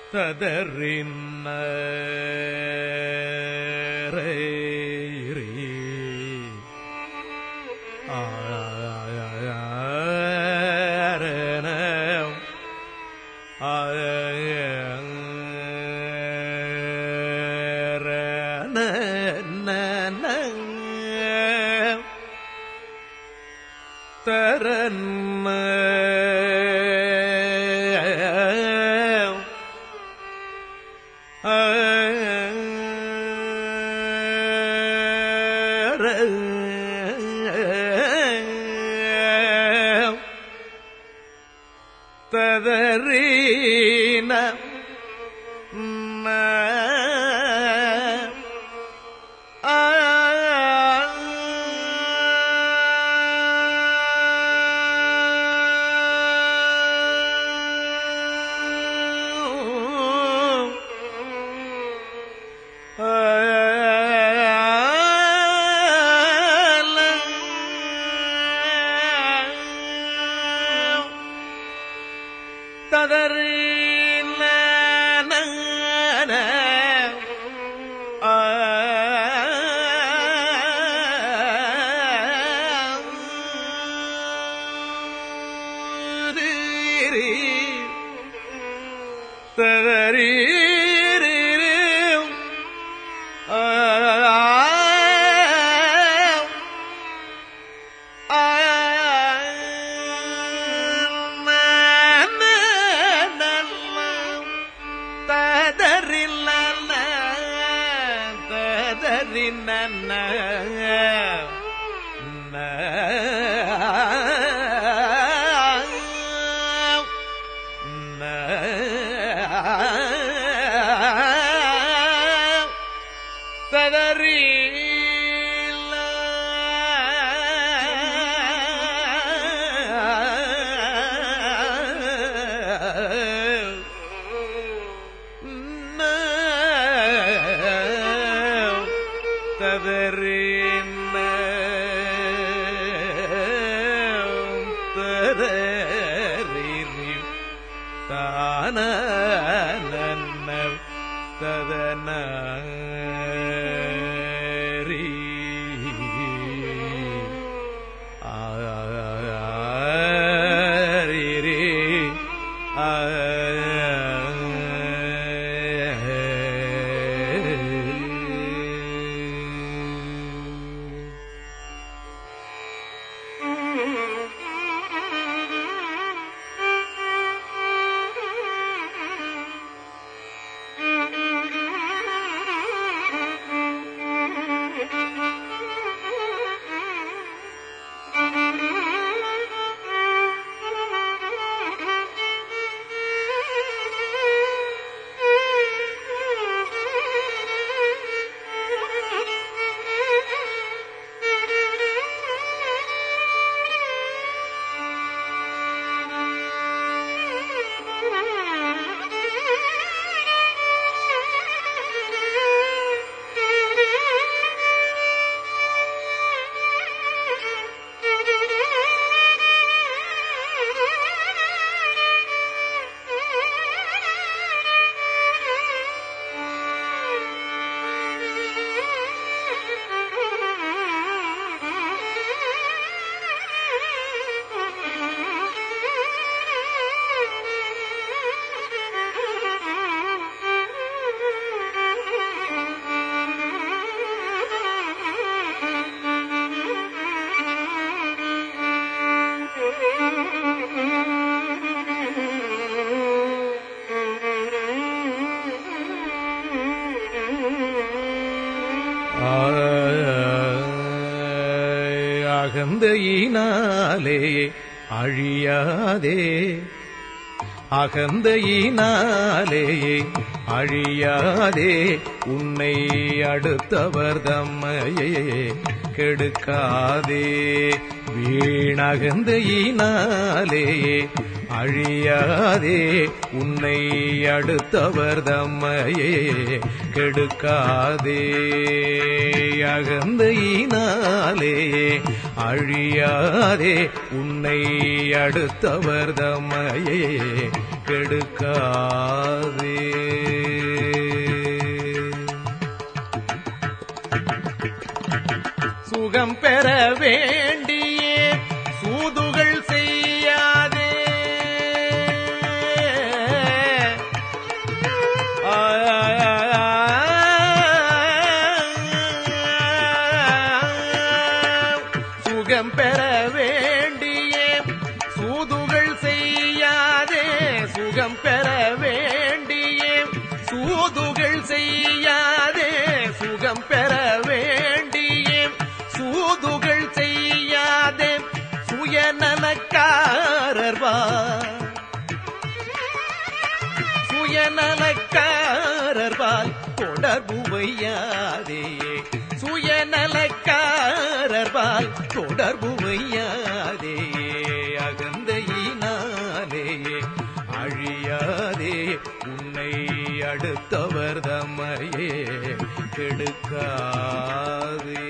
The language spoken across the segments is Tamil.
ததறின்ன தரன்ன ததறீன அகந்தையினாலே அழியாதே அகந்தையினாலே அழியாதே உன்னை அடுத்தவர் தம்மையே கெடுக்காதே வீணகந்தையினாலே அழியாதே உன்னை அடுத்தவர் தம்மையே கெடுக்காதே அகந்தையினாலே அழியாதே உன்னை அடுத்தவர் தம்மையே கெடுக்காதே சுகம் பெற வேண்டியே சூதுகள் செய்யாதே சுகம் பெற வேண்டியே சூதுகள் செய்யாதே சுயநலக்காரர்வா சுயநலக்காரர்வால் தொடர்பு வையாதே சுயநலக்காரர்வால் தொடர்பு வையாதே அகந்தையினாலே அழியாதே உன்னை அடுத்தவர் தம்மையே கெடுக்காதே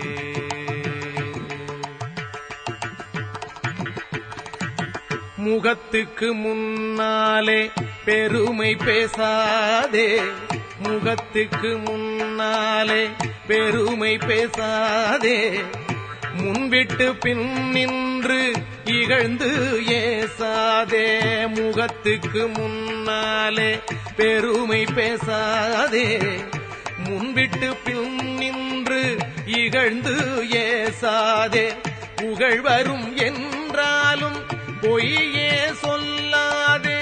முகத்துக்கு முன்னாலே பெருமை பேசாதே முகத்துக்கு முன்னாலே பெருமை பேசாதே முன்விட்டு பின் நின்று இகழ்ந்து ஏசாதே முகத்துக்கு முன்னாலே பெருமை பேசாதே முன்விட்டு பின் நின்று இகழ்ந்து ஏசாதே புகழ் வரும் என்றாலும் பொய்யே சொல்லாதே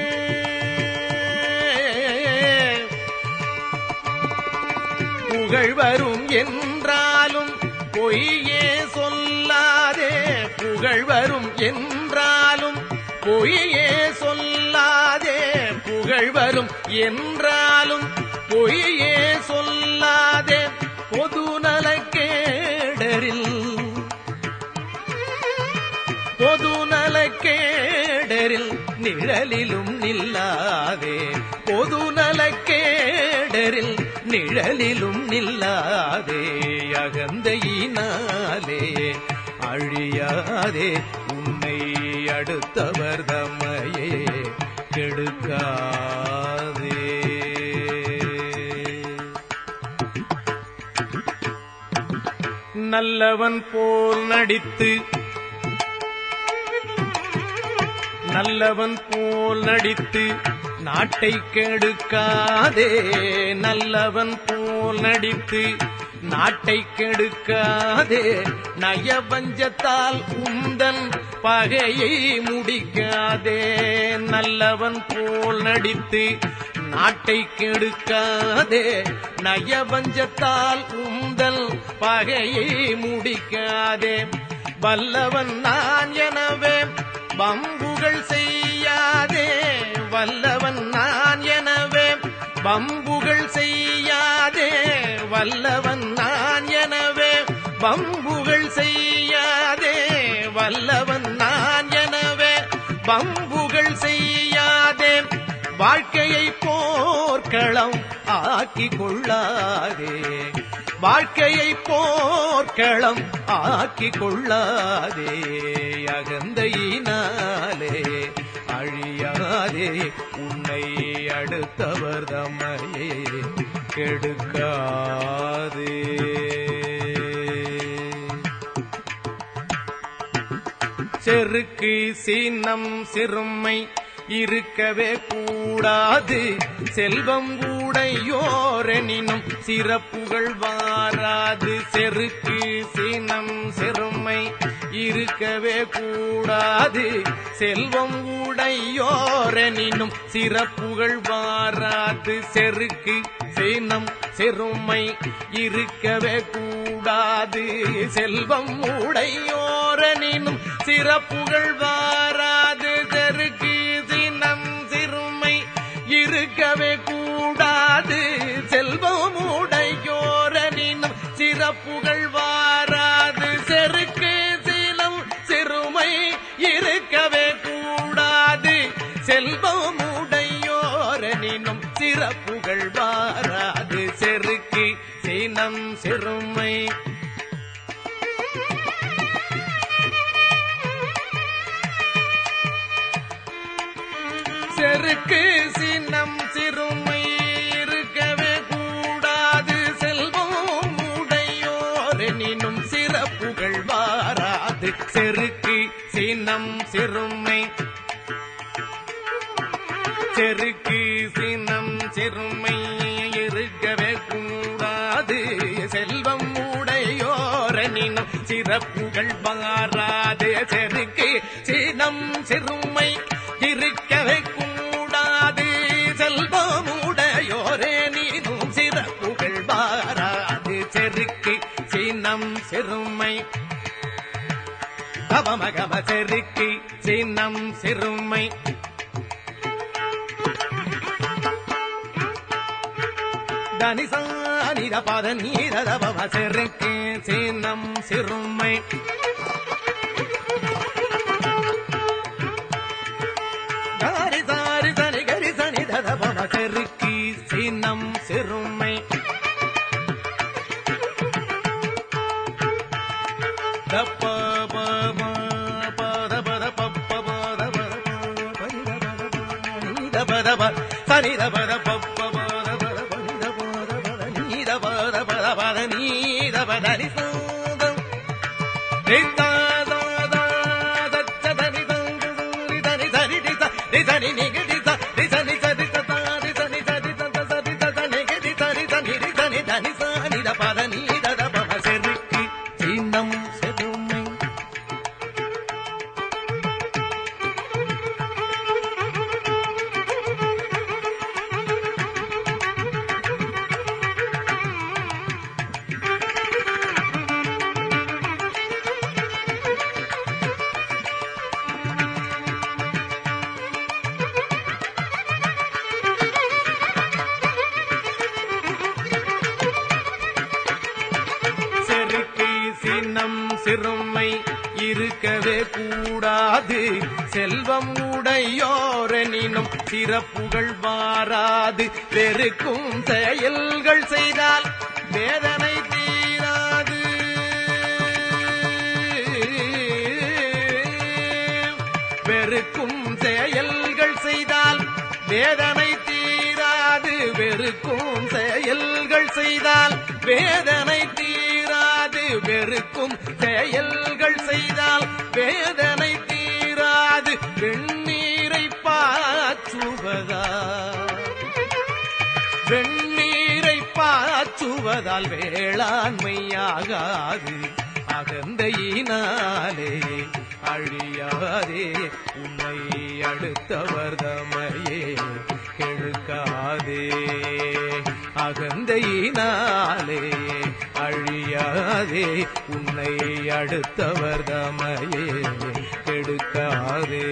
புகழ் வரும் என்றாலும் பொய்யே சொல்லாதே புகழ் வரும் என்றாலும் பொய்யே சொல்லாதே புகழ் வரும் என்றாலும் பொய்யே சொல்லாதே பொது நலக்கேடரில் பொது நலக்கேடரில் நிழலிலும் நில்லாதே பொது நலக்கேடரில் நிழலிலும் நில்லாதே அகந்தையினாலே அழியாதே உன்னை அடுத்தவர் தம்மையே கெடுக்காதே நல்லவன் போல் நடித்து நல்லவன் போல் நடித்து நாட்டை கெடுக்காதே நல்லவன் போல் நடித்து நாட்டை கெடுக்காதே நயவஞ்சத்தால் உந்தன் பகையை முடிக்காதே நல்லவன் போல் நடித்து நாட்டை கெடுக்காதே நயவஞ்சத்தால் உந்தல் பகையை முடிக்காதே வல்லவன் நான் எனவே பம்புகள் செய்யாதே வல்லவன் நான் எனவே பம்புகள் செய்யாதே வல்லவன் நான் எனவே பம்புகள் செய்யாதே வல்லவன் நான் எனவே பம்புகள் செய்யாதே வாழ்க்கையை போர்க்களம் ஆக்கிக் கொள்ளாதே வாழ்க்கையை போர்க்களம் ஆக்கிக் கொள்ளாதே அகந்தையினாலே அழியாதே உன்னை அடுத்தவர் தம்மையே கெடுக்காதே செருக்கு சீனம் சிறுமை இருக்கவே கூடாது செல்வம் உடையோரெனினும் சிறப்புகள் வாராது செருக்கு சீனம் சிறுமை இருக்கவே கூடாது செல்வம் உடையோரெனினும் சிறப்புகள் வாராது செருக்கு சீனம் சிறுமை இருக்கவே கூடாது செல்வம் உடையோரெனினும் சிறப்புகள் வாராது செருக்கு சினம் சிறுமை இருக்கவே கூடாது செல்வம் உடையோரனினும் சிறப்புகள் வாராது செருக்கு சிலம் சிறுமை இருக்கவே கூடாது செல்வம் உடையோரனினும் சிறப்புகள் வாராது செருக்கு சினம் சிறுமை செருக்கு சின்னம் சிறுமை இருக்கவே கூடாது செல்வம் உடையோரெனினும் சிறப்புகள் வாராது செருக்கு சின்னம் சிறுமை செருக்கு சின்னம் சிறுமை இருக்கவே கூடாது செல்வம் உடையோரெனினும் சிறப்புகள் வாராது செருக்கு சினம் சிறுமை இருக்கவே கூடாது சிறுமை கவமகம செருக்கி சின்னம் சிறுமை தனிசானித பத நீரத பவ செருக்கி சின்னம் சிறுமை காரி சாரி சனி கரி சனி தத பவ செருக்கி சின்னம் சிறுமை தப்ப ப ம பத பத பப்ப பத பத பத பத பத சனி த பத பப்ப பத பத பத பத பத நீத பத பத பத நீத பத நி சாதம் நிதா தா தா தச்ச தனி சங்கு சூரி தனி சரி டி ச டி சனி நிகடி ச டி சனி சரி த தா டி சனி சரி த த சரி த த நிகடி சரி சனி டி சனி தனி ச நி த பத நீத த பவ செருக்கி சின்னம் செதுமை செருக்கி சின்னம் சிறுமை இருக்கவே கூடாது செல்வம் உடையோரெனினும் சிறப்புகள் வாராது வெறுக்கும் செயல்கள் செய்தால் வேதனை தீராது வெறுக்கும் செயல்கள் செய்தால் வேதனை தீராது வெறுக்கும் செயல்கள் செய்தால் வேதனை தீராது வெறுக்கும் செயல்கள் செய்தால் வேதனை தீராது வெண்ணீரை பாச்சுவதா வெண்ணீரை பாச்சுவதால் வேளாண்மையாகாது அகந்தையினாலே அழியாதே உன்னை அடுத்தவர் தமையே கெழுக்காதே அகந்தையினாலே அழியாதே உன்னை அடுத்தவர் தமையே கெடுக்காதே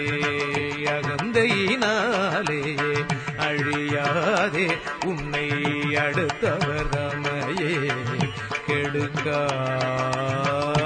அகந்தையினாலே அழியாதே உன்னை அடுத்தவர் தமையே கெடுக்காதே